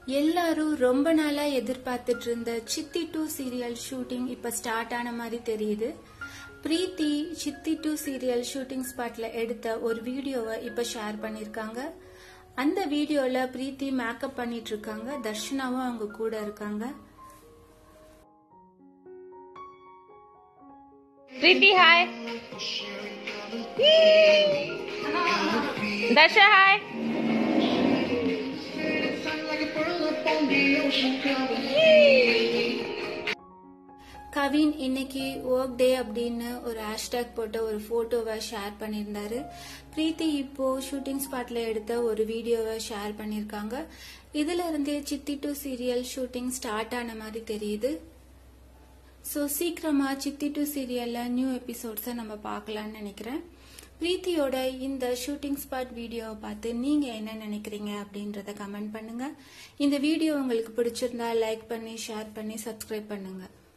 எல்லாரும் ரொம்ப நாளா எதிர்பார்த்துட்டு இருந்த சித்தி டூ சீரியல் ஷூட்டிங் இப்ப ஸ்டார்ட் ஆன மாதிரி தெரியுது பிரீத்தி சித்தி டூ சீரியல் ஷூட்டிங் ஸ்பாட்ல எடுத்த ஒரு வீடியோவை இப்ப ஷேர் பண்ணிருக்காங்க அந்த வீடியோல பிரீத்தி மேக்கப் பண்ணிட்டு இருக்காங்க தர்ஷனாவும் அவங்க கூட இருக்காங்க प्रीति हाय दशा हाय கவின் இன்னைக்கு ஒர்க் டே அப்படின்னு ஒரு ஹேஷ்டேக் போட்ட ஒரு போட்டோவை ஷேர் பண்ணியிருந்தாரு பிரீத்தி இப்போ ஷூட்டிங் ஸ்பாட்ல எடுத்த ஒரு வீடியோவை ஷேர் பண்ணியிருக்காங்க இதுல இருந்தே சித்தி டூ சீரியல் ஷூட்டிங் ஸ்டார்ட் ஆன மாதிரி தெரியுது ஸோ சீக்கிரமா சித்தி டூ சீரியல்ல நியூ எபிசோட்ஸை நம்ம பார்க்கலாம்னு நினைக்கிறேன் பிரீத்தியோட இந்த ஷூட்டிங் ஸ்பாட் வீடியோவை பார்த்து நீங்க என்ன நினைக்கிறீங்க அப்படின்றத கமெண்ட் பண்ணுங்க இந்த வீடியோ உங்களுக்கு பிடிச்சிருந்தா லைக் பண்ணி ஷேர் பண்ணி சப்ஸ்கிரைப் பண்ணுங்க